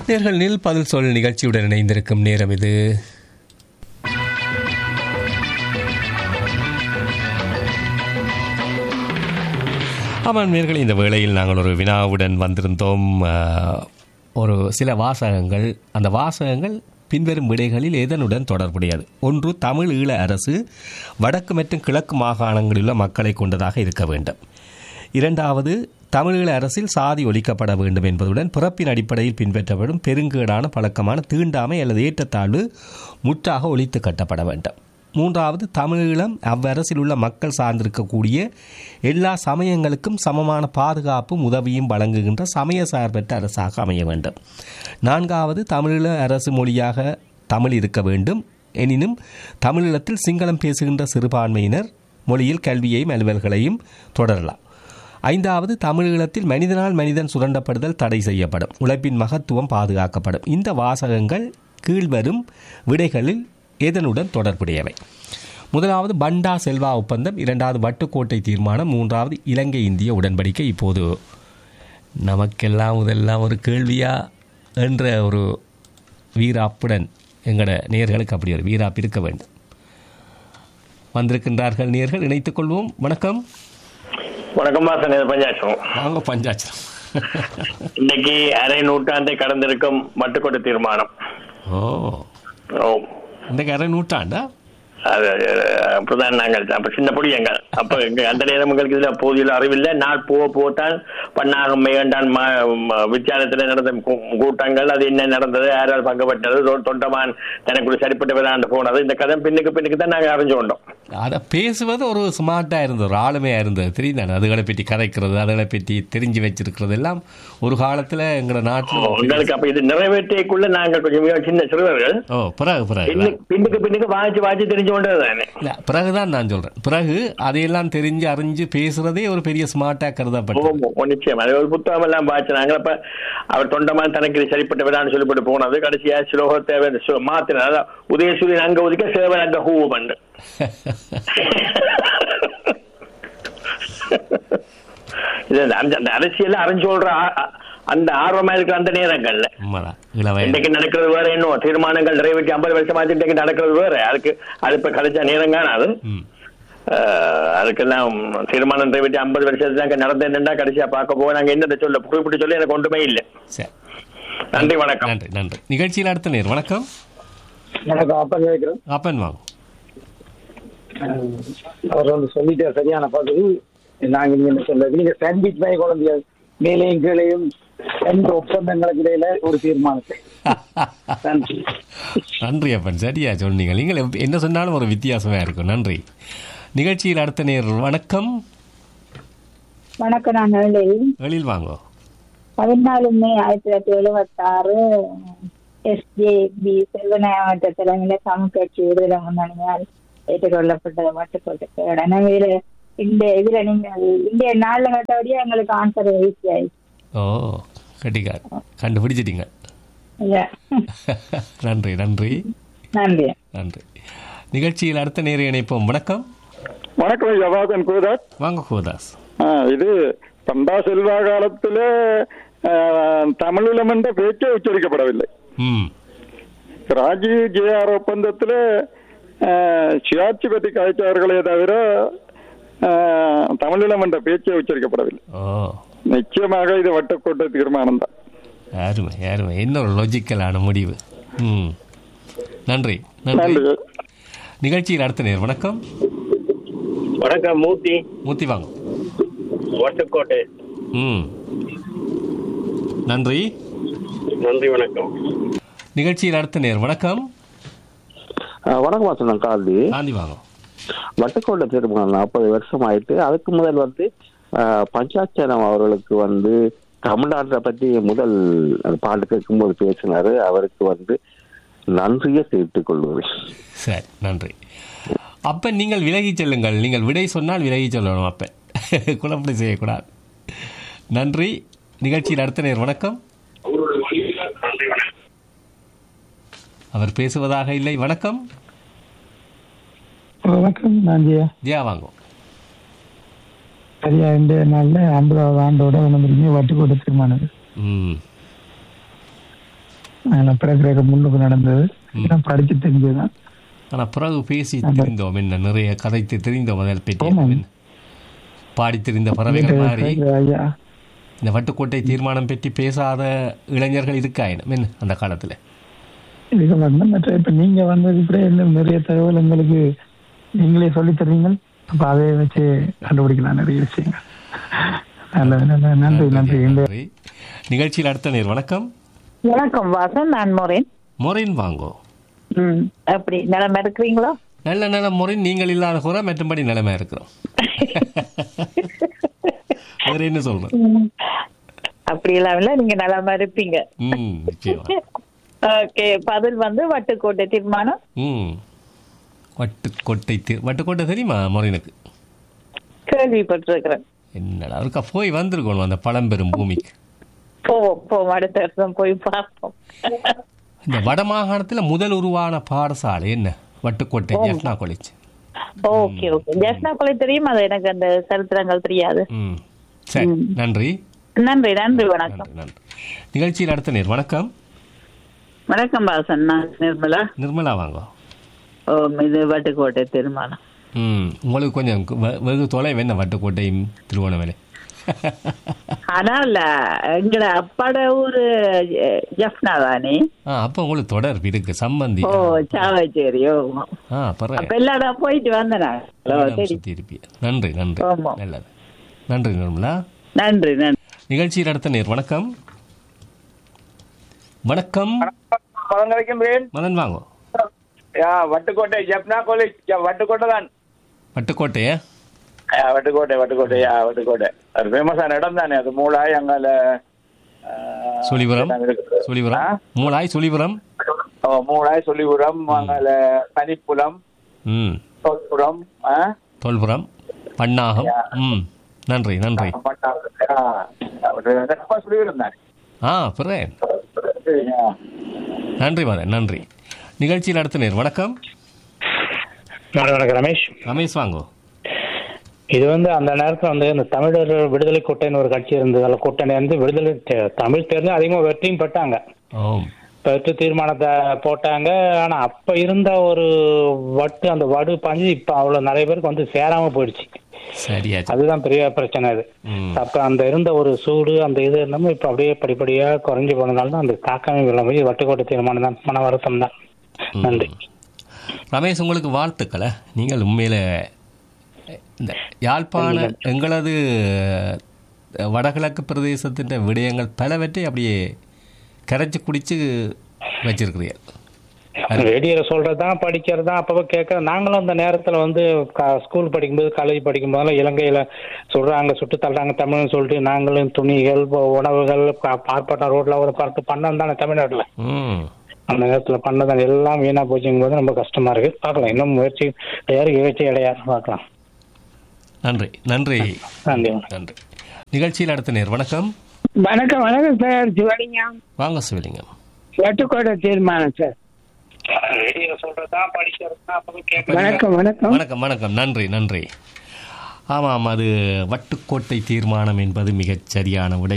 நேர்கள் நில் பதில் சொல் நிகழ்ச்சியுடன் இணைந்திருக்கும் நேரம் இது ஆமாம் நேர்கள் இந்த வேளையில் நாங்கள் ஒரு வினாவுடன் வந்திருந்தோம் அஹ், ஒரு சில வாசகங்கள் அந்த வாசகங்கள் பின்வரும் விடைகளில் எதனுடன் தொடர்புடையது ஒன்று தமிழ் ஈழ அரசு வடக்கு மற்றும் கிழக்கு மாகாணங்களில் உள்ள மக்களை கொண்டதாக இருக்க வேண்டும் இரண்டாவது தமிழீழ அரசில் சாதி ஒழிக்கப்பட வேண்டும் என்பதுடன் பிறப்பின் அடிப்படையில் பின்பற்றப்படும் பெருங்கேடான பழக்கமான தீண்டாமை அல்லது ஏற்றத்தாழ்வு முற்றாக ஒழித்து கட்டப்பட வேண்டும் மூன்றாவது தமிழீழம் அவ்வரசில் உள்ள மக்கள் சார்ந்திருக்கக்கூடிய எல்லா சமயங்களுக்கும் சமமான பாதுகாப்பும் உதவியும் வழங்குகின்ற சமய சார்பற்ற அரசாக அமைய வேண்டும் நான்காவது தமிழீழ அரசு மொழியாக தமிழ் இருக்க வேண்டும் எனினும் தமிழீழத்தில் சிங்களம் பேசுகின்ற சிறுபான்மையினர் மொழியில் கல்வியையும் அலுவல்களையும் தொடரலாம் ஐந்தாவது தமிழீழத்தில் மனிதனால் மனிதன் சுரண்டப்படுதல் தடை செய்யப்படும் உழைப்பின் மகத்துவம் பாதுகாக்கப்படும் இந்த வாசகங்கள் கீழ்வரும் விடைகளில் எதனுடன் தொடர்புடையவை முதலாவது பண்டா செல்வா ஒப்பந்தம் இரண்டாவது வட்டுக்கோட்டை தீர்மானம் மூன்றாவது இலங்கை இந்திய உடன்படிக்கை இப்போது நமக்கெல்லாம் முதல்லாம் ஒரு கேள்வியா என்ற ஒரு வீராப்புடன் எங்களோட நேர்களுக்கு அப்படி ஒரு வீராப்பு இருக்க வேண்டும் வந்திருக்கின்றார்கள் நேர்கள் இணைத்துக் கொள்வோம் வணக்கம் வணக்கம் வாசன் இது பஞ்சாட்சம் வாங்க பஞ்சாச்சரம் இன்னைக்கு அரை நூற்றாண்டை கடந்திருக்கும் மட்டுக்கொண்டு தீர்மானம் ஓ ஓ இந்த அரை நூற்றாண்டா அது அப்படிதான் நாங்கள் அப்ப சின்ன பொடியங்கள் அப்ப எங்க அந்த நேரம் எங்களுக்கு இதுல போதிய அறிவில்லை நாள் போக போட்டால் பண்ணாகம் மேகண்டான் வித்தியாலயத்தில் நடந்த கூ- கூட்டங்கள் அது என்ன நடந்தது யாரால் பங்குபட்டது தொ- தொண்டமான் தனக்குள்ள சரிப்பட்ட விளையாண்டு போனது இந்த கதை பின்னுக்கு பின்னுக்கு தான் நாங்கள் அறிஞ்சு கொண்டோம் அதை பேசுவது ஒரு ஸ்மார்ட்டாக இருந்தது ஒரு ஆளுமையாக இருந்தது தெரியுதானே அதுகளை பற்றி கதைக்கிறது அதுகளை பற்றி தெரிஞ்சு வச்சிருக்கிறது எல்லாம் ஒரு காலத்தில் எங்களோட நாட்டில் உங்களுக்கு அப்ப இது நிறைவேற்றியக்குள்ள நாங்கள் கொஞ்சம் மிக சின்ன சிறுவர்கள் ஓ பிறகு பிறகு பின்னுக்கு பின்னுக்கு பின்னுக்கு வாய்ச்சி வாய்ச்சி தெரிஞ்சு கொண்டது தானே இல்லை பிறகுதான் நான் சொல்கிறேன் பிறகு அதையெல்லாம் தெரிஞ்சு அறிஞ்சு பேசுறதே ஒரு பெரிய ஸ்மார்ட்டாக கருதப்பட்டது ஓ, ஓ, நிச்சயம் அது ஒரு புத்தகம் எல்லாம் வாசினாங்க அப்ப அவர் தொண்டமான் தனக்கு இது சரிப்பட்ட விடான்னு சொல்லிப்பட்டு போனது கடைசியா ஸ்லோகத்தை அவர் சு- மாத்தினார் அதான் உதயசூரியன் அங்க ஒதுக்க சேவன் அங்க ஹூ பண்ணு இது அந்த- அந்த அந்த அரசியல் அறிஞ்சு சொல்ற ஆ- ஆ- அந்த ஆர்வமா இருக்கிற அந்த நேரங்கள்ல உண்மைதான் இளவயது இன்னைக்கு நடக்கிறது வேற இன்னும் தீர்மானங்கள் நிறைவேற்றி ஐம்பது வருஷம் ஆச்சு இன்னைக்கு நடக்கிறது வேற அதுக்கு அது இப்ப கிடைச்ச நேரம் காணாது ம் ஆஹ் அதுக்கெல்லாம் தீர்மானம் நிறைவேற்றி ஐம்பது வருஷத்துல தான் நடந்த என்னடா கடைசியா பார்க்க போக நாங்க என்னத்தை சொல்ல குறிப்பிட்டு சொல்லி எனக்கு ஒன்றுமே இல்லை சரி நன்றி வணக்கம் நன்றி நன்றி நிகழ்ச்சியில் அடுத்த நேர் வணக்கம் வணக்கம் அப்பா கேட்கிறேன் அப்பன் வாங்க அவர் வந்து சொல்லிட்டார் சரியான பதில் நாங்க இங்க என்ன சொல்றது நீங்க சாண்ட்விச் மாதிரி குழந்தைய மேலையும் கீழையும் ரெண்டு ஒப்பந்தங்களுக்கு இடையில ஒரு தீர்மானத்தை நன்றி நன்றி அப்பன் சரியா சொன்னீங்க நீங்கள் எப்- என்ன சொன்னாலும் ஒரு வித்தியாசமாக இருக்கும் நன்றி நிகழ்ச்சியில் அடுத்த நேர் வணக்கம் வணக்கம் நான் நெல்லை வெளியில் வாங்கோ பதினாலு மே ஆயிரத்தி தொள்ளாயிரத்தி எழுபத்தாறு எஸ்ஜேபி செல்வநாயகமற்ற தலைமையில தமிழ் கட்சி விடுதலை முன்னணியால் ஏற்றுக்கொள்ளப்பட்டது மட்டுக்கொண்டு எனவே இதுல இந்த இதுல நீங்கள் இந்திய நாள்ல கேட்டபடியே எங்களுக்கு ஆன்சர் ஈஸி ஆயிடுச்சு ஓ கட்டிக்கார் கண்டுபிடிச்சிட்டீங்க இல்ல நன்றி நன்றி நன்றி நன்றி நிகழ்ச்சியில் அடுத்த நேர இணைப்போம் வணக்கம் வணக்கம் யவாதன் கூதார் வாங்க கோதாஸ் ஆ, இது பண்டா செல்வா காலத்துல ஆ, தமிழிலம் என்ற பேச்சே உச்சரிக்கப்படவில்லை ம் ராஜீவ் ஜேஆர் ஒப்பந்தத்துல ஆ, சுயாட்சி பற்றி காய்ச்சார்களே தவிர ஆ, தமிழிலம் என்ற பேச்சே உச்சரிக்கப்படவில்லை ஓ நிச்சயமாக இது வட்டக்கோட்டை தீர்மானம் தான் அருமை அருமை இன்னொரு லாஜிக்கலான முடிவு ம் நன்றி நன்றி நன்றி நிகழ்ச்சியில் அடுத்த நேர் வணக்கம் வணக்கம் மூர்த்தி மூர்த்தி வாங்க வட்டுக்கோட்டை ம் நன்றி நன்றி வணக்கம் நிகழ்ச்சியில் அடுத்த நேர் வணக்கம் வணக்கம் வாசனம் காந்தி காந்தி வாங்க வட்டக்கோட்டை திருமணம் நாற்பது வருஷம் ஆயிட்டு அதுக்கு முதல் வந்து ஆஹ், பஞ்சாட்சரம் அவர்களுக்கு வந்து தமிழ்நாட்டை பற்றி முதல் அந்த பாட்டு கேட்கும்போது பேசினாரு அவருக்கு வந்து நன்றியை தெரிவித்துக் கொள்வது சரி நன்றி அப்ப நீங்கள் விலகி செல்லுங்கள் நீங்கள் விடை சொன்னால் விலகி சொல்லணும் அப்ப குழப்படி செய்யக்கூடாது நன்றி நிகழ்ச்சியில் அடுத்த நேர் வணக்கம் அவர் பேசுவதாக இல்லை வணக்கம் வணக்கம் நான் ஜெயா ஜியா வாங்கும் சரியா இந்த நாள்ல ஐம்பதாவது ஆண்டோட வந்துருங்க வட்டுக்கோட்டை தீர்மானம் ம் நான் பிறகு முன்னுக்கு நடந்தது நான் படிச்சு தெரிஞ்சதுதான் ஆனா பிறகு பேசி தெரிந்தோம் என்ன நிறைய கதைத்து தெரிந்தோம் அதை பற்றி ஆமாம். என்ன. பாடி தெரிந்த பறவைகள் மாதிரி ஐயா இந்த வட்டுக்கோட்டை தீர்மானம் பற்றி பேசாத இளைஞர்கள் இருக்காயினும் என்ன அந்த காலத்துல இதுக்கு வந்து மற்ற இப்ப நீங்க வந்தது கூட இன்னும் நிறைய தகவல் எங்களுக்கு நீங்களே சொல்லி தர்றீங்க அப்ப அதை வச்சு கண்டுபிடிக்கலாம் நிறைய விஷயங்கள் நல்லது நல்லது நன்றி நன்றி இந்த நன்றி. நிகழ்ச்சியில் அடுத்த நேர் வணக்கம் வணக்கம் வாசன் நான் மோரேன் மொரின் வாங்கோ ம் அப்படி நிலம இருக்கிறீங்களோ நல்ல நல்ல மொரின் நீங்கள் இல்லாத குறை மற்றும்படி நிலைமை இருக்கிறோம் வேற என்ன சொல்றேன் அப்படி எல்லாம் இல்ல நீங்க நலமா இருப்பீங்க ம் நிச்சயமா ஓகே பதில் வந்து வட்டுக்கோட்டை தீர்மானம் ம் வட்டுக்கோட்டை தீ- வட்டுக்கோட்டை தெரியுமா மொரினுக்கு கேள்விப்பட்டிருக்கிறேன் என்னடா அவருக்கா போய் வந்திருக்கணும் அந்த பழம்பெரும் பூமிக்கு போவோம் போவோம் அடுத்த வருஷம் போய் பார்ப்போம் இந்த வடமாகாணத்துல முதல் உருவான பாடசாலை என்ன Vaddukoddai Jaffna college okay okay ஜெஸ்னா கொலை தெரியும் அது எனக்கு அந்த சரித்திரங்கள் தெரியாது ம் சரி நன்றி நன்றி நன்றி வணக்கம் நன்றி நன்றி நிகழ்ச்சியில் அடுத்த நேர் வணக்கம் வணக்கம் வாசன் நான் நிர்மலா நிர்மலா வாங்க ஓ இது வட்டுக்கோட்டை தீர்மானம் ம் உங்களுக்கு கொஞ்சம் வெ- வெகு தொலைவு என்ன வட்டுக்கோட்டையும் திருவோணமலை ஆனால் எங்கட அப்பாட ஊரு அஹ், ஜெஃப்னா தானே ஆ அப்போ உங்களுக்கு தொடர்பு இருக்கு சம்பந்தி ஓ சாவச்சேரி ஓ ஆ பரவாயில்ல அப்ப எல்லா இடம் போயிட்டு வந்தேன் சரி சுற்றி இருப்பீங்க நன்றி நன்றி ஆமா. நல்லது நன்றி நிர்மலா நன்றி நன்றி நிகழ்ச்சியில் அடுத்த நேர் வணக்கம் வணக்கம் வணக்கம் மதன் வாங்கோ yeah Vaddukoddai Jaffna college yeah, Vaddukoddai தான் வட்டுக்கோட்டையா யா, வட்டுக்கோட்டை வட்டுக்கோட்டை யா வட்டுக்கோட்டை அது ஃபேமஸான இடம் தானே அது மூளாய் அங்கால ஆ, சுழிபுரம் என்ன இருக்குது? சுழிபுரம் ஆ? மூளாய் சுழிபுரம் ஓ, மூளாய் சொல்லிபுரம் அங்கால தனிப்புலம் ம் தோல்புரம் ஆ? தொல்புரம் பண்ணாகம் ம் நன்றி நன்றி பட்டாளம். யா, அவரு அப்பா சொல்லிபுரம் தானே ஆ பிறேன் யா. நன்றி மதன் நன்றி நிகழ்ச்சியில் அடுத்த நேர் வணக்கம் வணக்கம் ரமேஷ் ரமேஷ் வாங்கோ இது வந்து அந்த நேரத்தில் வந்து இந்த தமிழர் விடுதலை கூட்டணின்னு ஒரு கட்சி இருந்தது அதில் கூட்டணி வந்து விடுதலை தே- தமிழ் தேர்ந்து அதிகமாக வெற்றியும் பெற்றாங்க ஓம் பெற்று தீர்மானத்தை போட்டாங்க ஆனால் அப்போ இருந்த ஒரு வட்டு அந்த வடு பாஞ்சு இப்போ அவ்வளோ நிறைய பேருக்கு வந்து சேராமல் போயிடுச்சு சரியாச்சு அதுதான் பெரிய பிரச்சனை அது ம் அப்போ அந்த இருந்த ஒரு சூடு அந்த இது இருந்தாலும் இப்போ அப்படியே படிப்படியாக குறைஞ்சு போனதால தான் அந்த தாக்கமே இல்லாம போய் வட்டுக்கோட்டை தீர்மானம் தான் மன வருத்தம் தான் நன்றி ரமேஷ் உங்களுக்கு வாழ்த்துக்களை நீங்கள் உண்மையில இந்த யாழ்ப்பாண எங்களது அஹ், வடகிழக்கு பிரதேசத்தின் விடயங்கள் பலவற்றை அப்படியே கரைச்சி குடிச்சு வச்சிருக்கிறீர்கள் ரேடியோல சொல்றதுதான் படிக்கிறது தான் அப்பப்போ கேட்க நாங்களும் அந்த நேரத்துல வந்து க- ஸ்கூல் படிக்கும்போது காலேஜ் படிக்கும்போதெல்லாம் இலங்கையில சொல்றாங்க சுட்டு தள்ளுறாங்க தமிழ்னு சொல்லிட்டு நாங்களும் துணிகள் ப- உணவுகள் பா- பார்ப்பட்ட ரோட்ல ஒரு பார்த்து பண்ணோம் தானே தமிழ்நாட்டுல ம் அந்த நேரத்துல பண்ணதான் எல்லாம் வீணா போச்சுங்கும் போது ரொம்ப கஷ்டமா இருக்கு பார்க்கலாம் இன்னும் முயற்சி யாருக்கு முயற்சி இடையாரு பார்க்கலாம் நன்றி நன்றி நன்றி நன்றி நிகழ்ச்சியில் அடுத்த நேர் வணக்கம் வணக்கம் வணக்கம் சார் சிவலிங்கம் வாங்க சிவலிங்கம் வட்டுக்கோட்டை தீர்மானம் சார் ரேடியோல சொல்றதுதான் படிக்கிறது தான் அப்பப்போ கேட்க வணக்கம் வணக்கம் வணக்கம் வணக்கம் நன்றி நன்றி ஆமாம் அது வட்டுக்கோட்டை தீர்மானம் என்பது மிகச் சரியான விடை